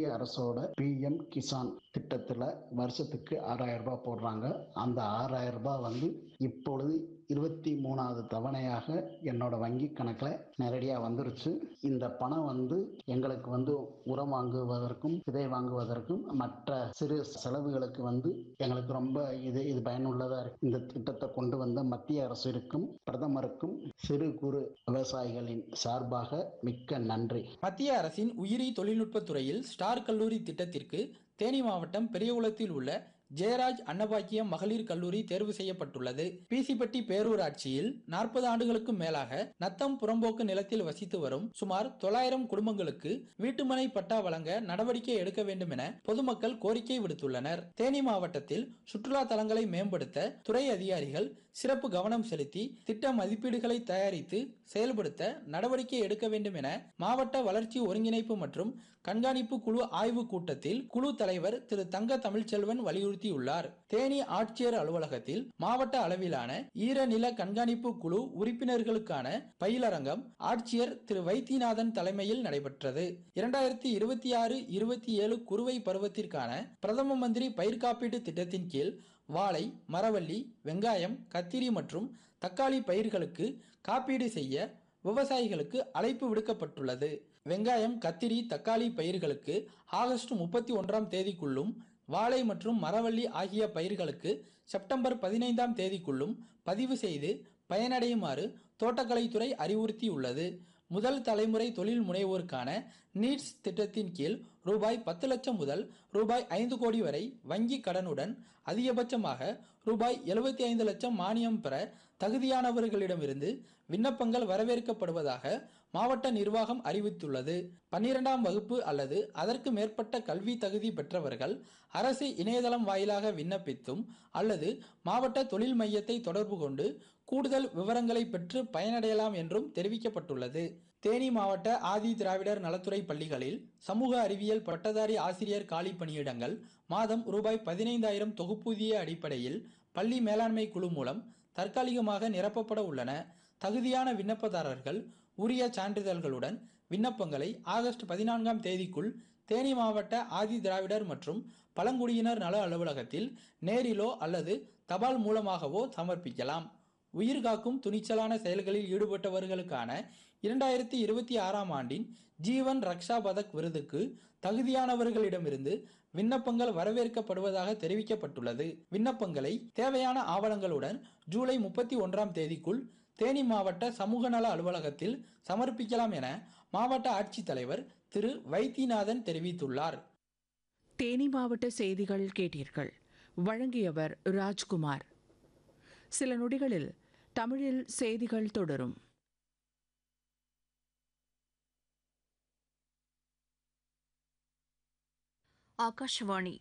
மத்திய அரசோட பிஎம் கிசான் திட்டத்தில் வருஷத்துக்கு ஆறாயிரம் ரூபாய் போடுறாங்க அந்த ஆறாயிரம் ரூபாய் வந்து இப்பொழுது இருபத்தி மூணாவது தவணையாக என்னோட வங்கி கணக்கில் நேரடியாக வந்துருச்சு இந்த பணம் வந்து எங்களுக்கு வந்து உரம் வாங்குவதற்கும் விதை வாங்குவதற்கும் மற்ற சிறு செலவுகளுக்கு வந்து எங்களுக்கு ரொம்ப இது இது பயனுள்ளதாக இருக்கு இந்த திட்டத்தை கொண்டு வந்த மத்திய அரசிற்கும் பிரதமருக்கும் சிறு குறு விவசாயிகளின் சார்பாக மிக்க நன்றி மத்திய அரசின் உயிரி தொழில்நுட்பத் துறையில் ஸ்டார் கல்லூரி திட்டத்திற்கு தேனி மாவட்டம் பெரியகுளத்தில் உள்ள ஜெயராஜ் அன்னபாக்கியம் மகளிர் கல்லூரி தேர்வு செய்யப்பட்டுள்ளது பிசிப்பட்டி பேரூராட்சியில் நாற்பது ஆண்டுகளுக்கும் மேலாக நத்தம் புறம்போக்கு நிலத்தில் வசித்து வரும் சுமார் தொள்ளாயிரம் குடும்பங்களுக்கு வீட்டுமனை பட்டா வழங்க நடவடிக்கை எடுக்க வேண்டும் என பொதுமக்கள் கோரிக்கை விடுத்துள்ளனர் தேனி மாவட்டத்தில் சுற்றுலா தலங்களை மேம்படுத்த துறை அதிகாரிகள் சிறப்பு கவனம் செலுத்தி திட்ட மதிப்பீடுகளை தயாரித்து செயல்படுத்த நடவடிக்கை எடுக்க வேண்டும் என மாவட்ட வளர்ச்சி ஒருங்கிணைப்பு மற்றும் கண்காணிப்பு குழு ஆய்வு கூட்டத்தில் குழு தலைவர் திரு தங்க தமிழ்ச்செல்வன் வலியுறுத்தியுள்ளார் தேனி ஆட்சியர் அலுவலகத்தில் மாவட்ட அளவிலான ஈரநில கண்காணிப்பு குழு உறுப்பினர்களுக்கான பயிலரங்கம் ஆட்சியர் திரு வைத்தியநாதன் தலைமையில் நடைபெற்றது இரண்டாயிரத்தி இருபத்தி ஆறு இருபத்தி ஏழு குறுவை பருவத்திற்கான பிரதம மந்திரி பயிர் காப்பீட்டு திட்டத்தின் கீழ் வாழை மரவள்ளி வெங்காயம் கத்திரி மற்றும் தக்காளி பயிர்களுக்கு காப்பீடு செய்ய விவசாயிகளுக்கு அழைப்பு விடுக்கப்பட்டுள்ளது வெங்காயம் கத்திரி தக்காளி பயிர்களுக்கு ஆகஸ்ட் முப்பத்தி ஒன்றாம் தேதிக்குள்ளும் வாழை மற்றும் மரவள்ளி ஆகிய பயிர்களுக்கு செப்டம்பர் பதினைந்தாம் தேதிக்குள்ளும் பதிவு செய்து பயனடையுமாறு தோட்டக்கலைத்துறை அறிவுறுத்தியுள்ளது முதல் தலைமுறை தொழில் முனைவோருக்கான நீட்ஸ் திட்டத்தின் கீழ் ரூபாய் பத்து லட்சம் முதல் ரூபாய் ஐந்து கோடி வரை வங்கி கடனுடன் அதிகபட்சமாக ரூபாய் எழுபத்தி ஐந்து லட்சம் மானியம் பெற தகுதியானவர்களிடமிருந்து விண்ணப்பங்கள் வரவேற்கப்படுவதாக மாவட்ட நிர்வாகம் அறிவித்துள்ளது பன்னிரெண்டாம் வகுப்பு அல்லது அதற்கு மேற்பட்ட கல்வி தகுதி பெற்றவர்கள் அரசு இணையதளம் வாயிலாக விண்ணப்பித்தும் அல்லது மாவட்ட தொழில் மையத்தை தொடர்பு கொண்டு கூடுதல் விவரங்களை பெற்று பயனடையலாம் என்றும் தெரிவிக்கப்பட்டுள்ளது தேனி மாவட்ட ஆதி திராவிடர் நலத்துறை பள்ளிகளில் சமூக அறிவியல் பட்டதாரி ஆசிரியர் காலி பணியிடங்கள் மாதம் ரூபாய் பதினைந்தாயிரம் தொகுப்பூதிய அடிப்படையில் பள்ளி மேலாண்மை குழு மூலம் தற்காலிகமாக நிரப்பப்பட உள்ளன தகுதியான விண்ணப்பதாரர்கள் உரிய சான்றிதழ்களுடன் விண்ணப்பங்களை ஆகஸ்ட் பதினான்காம் தேதிக்குள் தேனி மாவட்ட ஆதி திராவிடர் மற்றும் பழங்குடியினர் நல அலுவலகத்தில் நேரிலோ அல்லது தபால் மூலமாகவோ சமர்ப்பிக்கலாம் உயிர்காக்கும் துணிச்சலான செயல்களில் ஈடுபட்டவர்களுக்கான இரண்டாயிரத்தி இருபத்தி ஆறாம் ஆண்டின் ஜீவன் ரக்ஷா பதக் விருதுக்கு தகுதியானவர்களிடமிருந்து விண்ணப்பங்கள் வரவேற்கப்படுவதாக தெரிவிக்கப்பட்டுள்ளது விண்ணப்பங்களை தேவையான ஆவணங்களுடன் ஜூலை முப்பத்தி ஒன்றாம் தேதிக்குள் தேனி மாவட்ட சமூக நல அலுவலகத்தில் சமர்ப்பிக்கலாம் என மாவட்ட ஆட்சித்தலைவர் திரு வைத்தியநாதன் தெரிவித்துள்ளார் தேனி மாவட்ட செய்திகள் கேட்டீர்கள் வழங்கியவர் ராஜ்குமார் சில நொடிகளில் தமிழில் செய்திகள் தொடரும் ஆகாஷவாணி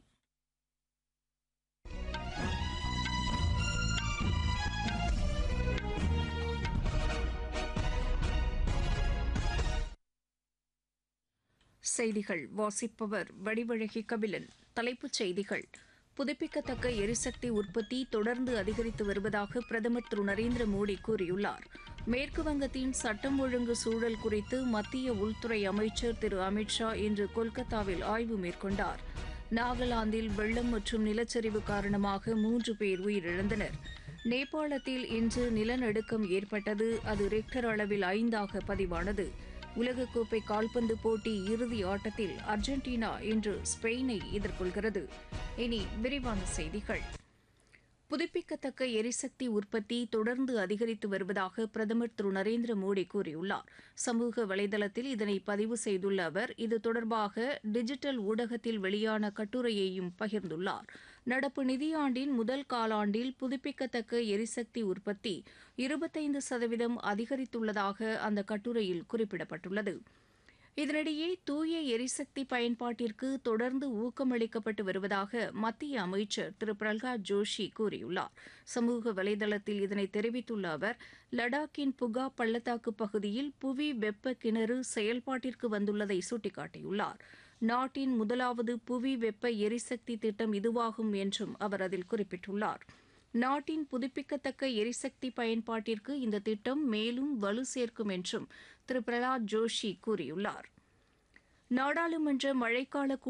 செய்திகள் வாசிப்பவர் வடிவழகி கபிலன் தலைப்புச் செய்திகள் புதுப்பிக்கத்தக்க எரிசக்தி உற்பத்தி தொடர்ந்து அதிகரித்து வருவதாக பிரதமர் திரு நரேந்திர மோடி கூறியுள்ளார் மேற்கு வங்கத்தின் சட்டம் ஒழுங்கு சூழல் குறித்து மத்திய உள்துறை அமைச்சர் திரு அமித்ஷா இன்று கொல்கத்தாவில் ஆய்வு மேற்கொண்டார் நாகாலாந்தில் வெள்ளம் மற்றும் நிலச்சரிவு காரணமாக மூன்று பேர் உயிரிழந்தனர் நேபாளத்தில் இன்று நிலநடுக்கம் ஏற்பட்டது அது ரெக்டர் அளவில் ஐந்தாக பதிவானது உலகக்கோப்பை கால்பந்து போட்டி இறுதி ஆட்டத்தில் அர்ஜென்டினா இன்று ஸ்பெயினை எதிர்கொள்கிறது இனி விரிவான செய்திகள் புதுப்பிக்கத்தக்க எரிசக்தி உற்பத்தி தொடர்ந்து அதிகரித்து வருவதாக பிரதமர் திரு நரேந்திர மோடி கூறியுள்ளார் சமூக வலைதளத்தில் இதனை பதிவு செய்துள்ள அவர் இது தொடர்பாக டிஜிட்டல் ஊடகத்தில் வெளியான கட்டுரையையும் பகிர்ந்துள்ளார் நடப்பு நிதியாண்டின் முதல் காலாண்டில் புதுப்பிக்கத்தக்க எரிசக்தி உற்பத்தி இருபத்தைந்து சதவீதம் அதிகரித்துள்ளதாக அந்த கட்டுரையில் குறிப்பிடப்பட்டுள்ளது இதனிடையே தூய எரிசக்தி பயன்பாட்டிற்கு தொடர்ந்து ஊக்கமளிக்கப்பட்டு வருவதாக மத்திய அமைச்சர் திரு பிரல்ஹாத் ஜோஷி கூறியுள்ளார் சமூக வலைதளத்தில் இதனை தெரிவித்துள்ள அவர் லடாக்கின் புகா பள்ளத்தாக்கு பகுதியில் புவி வெப்ப கிணறு செயல்பாட்டிற்கு வந்துள்ளதை சுட்டிக்காட்டியுள்ளார் நாட்டின் முதலாவது புவி வெப்ப எரிசக்தி திட்டம் இதுவாகும் என்றும் அவர் அதில் குறிப்பிட்டுள்ளார் நாட்டின் புதுப்பிக்கத்தக்க எரிசக்தி பயன்பாட்டிற்கு இந்த திட்டம் மேலும் வலு சேர்க்கும் என்றும் திரு பிரலாத் ஜோஷி கூறியுள்ளார் நாடாளுமன்ற மழைக்கால